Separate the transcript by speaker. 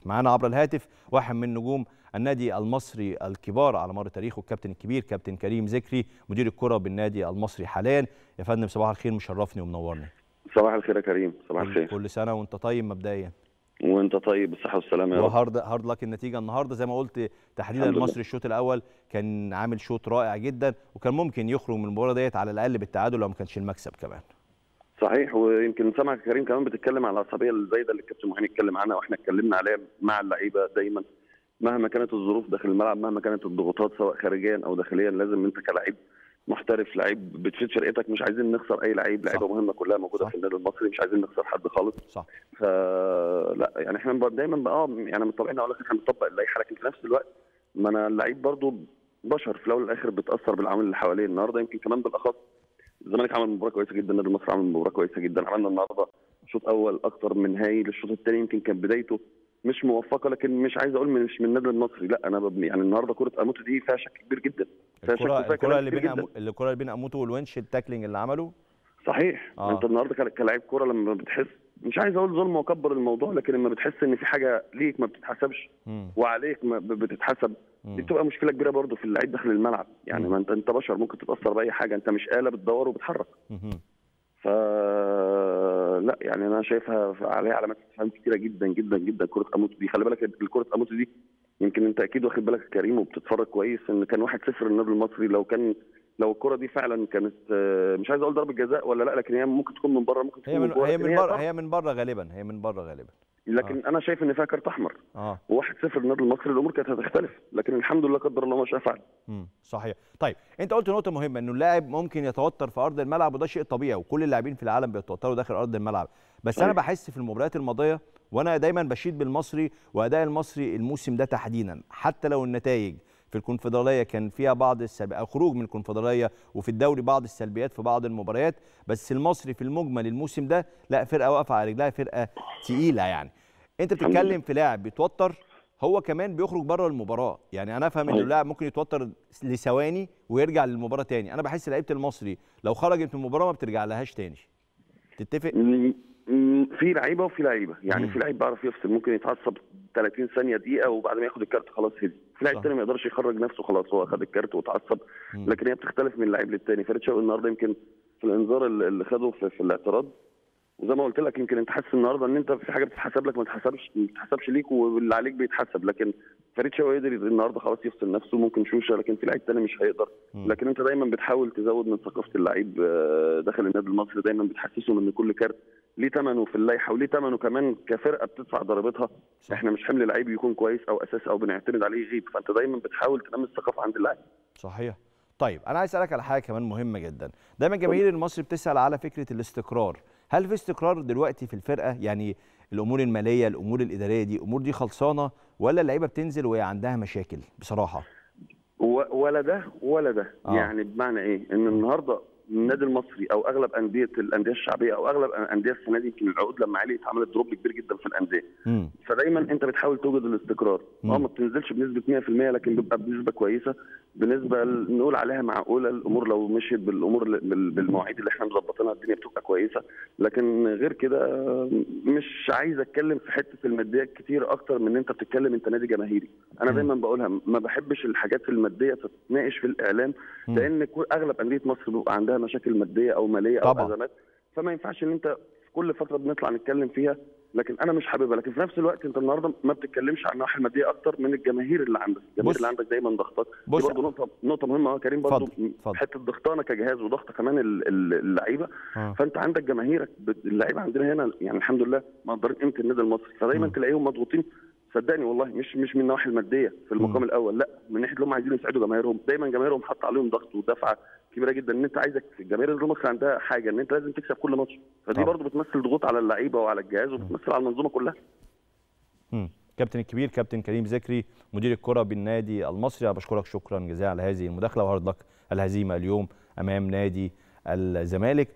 Speaker 1: معانا عبر الهاتف واحد من نجوم النادي المصري الكبار على مر تاريخه الكابتن الكبير كابتن كريم ذكري مدير الكره بالنادي المصري حاليا يا فندم صباح الخير مشرفني ومنورني
Speaker 2: صباح الخير يا كريم صباح الخير
Speaker 1: كل سنه وانت طيب مبدئيا
Speaker 2: وانت طيب بالصحه والسلامه يا رب
Speaker 1: وهارد هارد لك النتيجه النهارده زي ما قلت تحديدا
Speaker 2: الحمد لله.
Speaker 1: المصري الشوط الاول كان عامل شوط رائع جدا وكان ممكن يخرج من المباراه ديت على الاقل بالتعادل لو ما كانش المكسب كمان
Speaker 2: صحيح ويمكن سامعك يا كريم كمان بتتكلم على العصبيه الزايده اللي الكابتن مهاني اتكلم عنها واحنا اتكلمنا عليها مع اللعيبه دايما مهما كانت الظروف داخل الملعب مهما كانت الضغوطات سواء خارجيا او داخليا لازم انت كلاعب محترف لعيب بتفيد فرقتك مش عايزين نخسر اي لعيب لعيبه مهمه كلها موجوده
Speaker 1: صح.
Speaker 2: في النادي المصري مش عايزين نخسر حد خالص
Speaker 1: صح
Speaker 2: فلا يعني احنا بقى- دايما بقى اه يعني مطلعين اقول لك احنا بنطبق اللائحه لكن في نفس الوقت ما انا اللعيب برضو بشر في الاول والاخر بتاثر بالعوامل اللي حواليه النهارده يمكن كمان بالاخص الزمالك عمل مباراه كويسه جدا النادي المصري عمل مباراه كويسه جدا عملنا النهارده شوط اول اكتر من هايل الشوط الثاني يمكن كان بدايته مش موفقه لكن مش عايز اقول مش من النادي المصري لا انا ببني يعني النهارده كره اموتو دي فيها شك كبير جدا فيها شك
Speaker 1: الكره
Speaker 2: وفيها
Speaker 1: الكره
Speaker 2: كلام
Speaker 1: اللي
Speaker 2: كتير
Speaker 1: بين
Speaker 2: جدا.
Speaker 1: أمو- الكره اللي بين اموتو والونش التاكلينج اللي عمله
Speaker 2: صحيح
Speaker 1: آه.
Speaker 2: آه. انت النهارده كلا- كلاعب كوره لما بتحس مش عايز اقول ظلم واكبر الموضوع لكن لما بتحس ان في حاجه ليك ما بتتحسبش
Speaker 1: مم.
Speaker 2: وعليك ما ب- بتتحسب
Speaker 1: مم.
Speaker 2: دي بتبقى مشكله كبيره برضو في اللعيب داخل الملعب يعني
Speaker 1: مم.
Speaker 2: ما انت انت بشر ممكن تتاثر باي حاجه انت مش آلة بتدور وبتحرك
Speaker 1: مهم.
Speaker 2: ف لا يعني انا شايفها عليها علامات استفهام كتيره جدا جدا جدا كره اموتو دي خلي بالك الكره اموتو دي يمكن انت اكيد واخد بالك يا كريم وبتتفرج كويس ان كان 1-0 النادي المصري لو كان لو الكره دي فعلا كانت آه، مش عايز اقول ضربه جزاء ولا لا لكن هي ممكن تكون من بره ممكن تكون
Speaker 1: هي من
Speaker 2: جوه،
Speaker 1: هي
Speaker 2: لكن
Speaker 1: من بره
Speaker 2: طرد.
Speaker 1: هي من بره غالبا هي من بره غالبا
Speaker 2: لكن انا شايف ان فيها كارت احمر
Speaker 1: اه
Speaker 2: و1-0 النادي المصري الامور كانت هتختلف لكن الحمد لله قدر الله ما شاء فعل
Speaker 1: امم صحيح طيب انت قلت نقطه مهمه انه اللاعب ممكن يتوتر في ارض الملعب وده شيء طبيعي وكل اللاعبين في العالم بيتوتروا داخل ارض الملعب بس انا
Speaker 2: صحيح.
Speaker 1: بحس في المباريات الماضيه وانا دايما بشيد بالمصري واداء المصري الموسم ده تحديدا حتى لو النتائج في الكونفدراليه كان فيها بعض السلبيات او خروج من الكونفدراليه وفي الدوري بعض السلبيات في بعض المباريات بس المصري في المجمل الموسم ده لا فرقه واقفه على رجلها فرقه تقيله يعني انت
Speaker 2: الحمد لله.
Speaker 1: بتتكلم في لاعب بيتوتر هو كمان بيخرج بره المباراه يعني انا افهم ان
Speaker 2: صحيح.
Speaker 1: اللاعب ممكن يتوتر لثواني ويرجع للمباراه تاني انا بحس لعيبه المصري لو خرجت من المباراه ما بترجع لهاش تاني تتفق
Speaker 2: م- م- في لعيبه وفي لعيبه يعني
Speaker 1: مم.
Speaker 2: في لعيب بيعرف يفصل ممكن يتعصب 30 ثانيه دقيقه وبعد ما ياخد الكارت خلاص هدي في لعيب
Speaker 1: صح.
Speaker 2: تاني ما يقدرش يخرج نفسه خلاص هو خد الكارت واتعصب
Speaker 1: مم.
Speaker 2: لكن هي بتختلف من لعيب للتاني فريد شوقي النهارده يمكن في الانذار اللي اللي خده في, في الاعتراض وزي ما قلت لك يمكن انت حاسس النهارده ان انت في حاجه بتتحسب لك ما تتحسبش ما تتحسبش ليك واللي عليك بيتحسب لكن فريد شوقي قدر النهارده خلاص يفصل نفسه ممكن شوشه لكن في لعيب تاني مش هيقدر
Speaker 1: مم.
Speaker 2: لكن انت دايما بتحاول تزود من ثقافه اللعيب آه، داخل النادي المصري دايما بتحسسهم ان كل كارت ليه ثمنه في اللائحه وليه ثمنه كمان كفرقه بتدفع ضريبتها
Speaker 1: صح.
Speaker 2: احنا مش حمل لعيب يكون كويس او اساسي او بنعتمد عليه يغيب فانت دايما بتحاول تنمي الثقافه عند اللاعب
Speaker 1: صحيح طيب انا عايز اسالك على حاجه كمان مهمه جدا دايما جماهير المصري بتسال على فكره الاستقرار هل في استقرار دلوقتي في الفرقه يعني الامور الماليه الامور الاداريه دي امور دي خلصانه ولا اللعيبه بتنزل وهي عندها مشاكل بصراحه
Speaker 2: و- ولا ده ولا ده
Speaker 1: آه.
Speaker 2: آه. يعني بمعنى ايه ان النهارده النادي المصري او اغلب انديه الانديه الشعبيه او اغلب انديه السنه دي يمكن العقود لما عليت عملت دروب كبير جدا في الانديه
Speaker 1: امم
Speaker 2: فدايما انت بتحاول توجد الاستقرار
Speaker 1: مم.
Speaker 2: اه ما بتنزلش بنسبه 100% لكن بيبقى بنسبه كويسه بنسبه ل- نقول عليها معقوله الامور لو مشيت بالامور ل- بال- بالمواعيد اللي احنا مظبطينها الدنيا بتبقى كويسه لكن غير كده آه، مش عايز اتكلم في حته الماديات كتير اكتر من ان انت بتتكلم انت نادي جماهيري انا
Speaker 1: مم.
Speaker 2: دايما بقولها ما بحبش الحاجات الماديه تتناقش في الاعلام
Speaker 1: مم.
Speaker 2: لان كل- اغلب انديه مصر بيبقى عندها مشاكل ماديه او ماليه او
Speaker 1: طبعاً.
Speaker 2: ازمات فما ينفعش ان انت في كل فتره بنطلع نتكلم فيها لكن انا مش حاببها لكن في نفس الوقت انت النهارده ما بتتكلمش عن الناحيه الماديه اكتر من الجماهير اللي عندك الجماهير
Speaker 1: بص.
Speaker 2: اللي عندك دايما ضغطك دي
Speaker 1: بص.
Speaker 2: برضه نقطه نقطه مهمه أوي يا كريم برضه
Speaker 1: اتفضل، اتفضل.
Speaker 2: حته ضغطانه كجهاز وضغط كمان ال- ال- اللعيبه
Speaker 1: آه.
Speaker 2: فانت عندك جماهيرك بت- اللعيبه عندنا هنا يعني الحمد لله مقدرين قيمه النادي المصري فدايما
Speaker 1: مم.
Speaker 2: تلاقيهم مضغوطين صدقني والله مش مش من النواحي الماديه في المقام
Speaker 1: مم.
Speaker 2: الاول لا من ناحيه اللي هم عايزين يساعدوا جماهيرهم دايما جماهيرهم حاطه عليهم ضغط ودفعه كبيره جدا ان انت عايزك الجماهير النادي المصري عندها حاجه ان انت لازم تكسب كل ماتش فدي
Speaker 1: طبعا.
Speaker 2: برضه بتمثل ضغوط على اللعيبه وعلى الجهاز وبتمثل على المنظومه كلها
Speaker 1: مم. كابتن الكبير كابتن كريم ذكري مدير الكره بالنادي المصري أنا بشكرك شكرا جزيلا على هذه المداخله وهارد لك الهزيمه اليوم امام نادي الزمالك